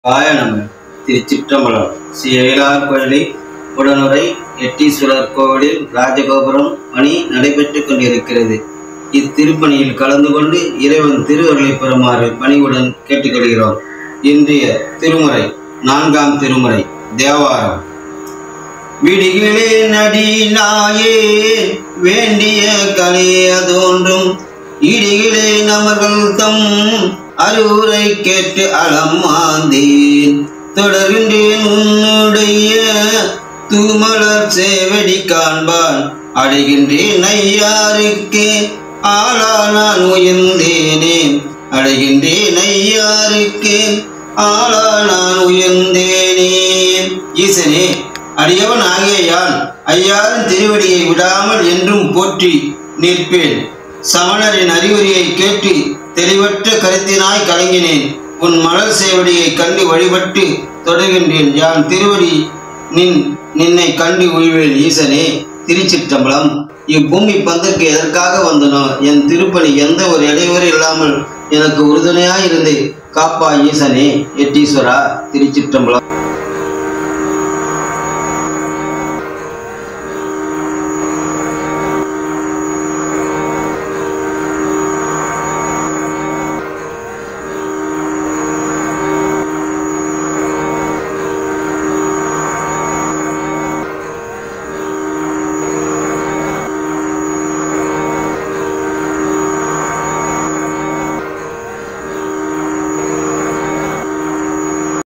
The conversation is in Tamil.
காயனம் திருச்சிற்றம்பலம் ஸ்ரீ அயலார் கோயிலில் உடனுரை எட்டீஸ்வரர் கோவிலில் ராஜகோபுரம் பணி நடைபெற்றுக் கொண்டிருக்கிறது இத்திருப்பணியில் கலந்து கொண்டு இறைவன் திருவருளை பெறுமாறு பணிவுடன் கேட்டுக்கொள்கிறோம் இன்றைய திருமுறை நான்காம் திருமுறை தேவாரம் விடிகளே நடினாயே வேண்டிய கலையதோன்றும் இடிகளே நமர்கள் தம் அறிவுரை கேட்டு அலமாந்தேன் தொடர்கின்றேன் உன்னுடைய தூமலர் சேவடி காண்பான் அடைகின்றேன் ஐயாருக்கே ஆளா நான் உயர்ந்தேனே அடைகின்றேன் ஐயாருக்கே ஆளா நான் உயர்ந்தேனே ஈசனே அடியவன் ஆகிய யான் ஐயாரின் திருவடியை விடாமல் என்றும் போற்றி நிற்பேன் சமணரின் அறிவுரையை கேட்டு தெளிவற்ற கருத்தினாய் கலங்கினேன் உன் மலர் சேவடியை கண்டு வழிபட்டு தொடர்கின்றேன் யான் திருவடி நின் நின்னை கண்டு உய்வேன் ஈசனே திருச்சிற்றம்பலம் இப்பூமி பந்தற்கு எதற்காக வந்தனோ என் திருப்பணி எந்த ஒரு இடையூறு இல்லாமல் எனக்கு உறுதுணையாய் இருந்து காப்பா ஈசனே எட்டீஸ்வரா திருச்சிற்றம்பலம்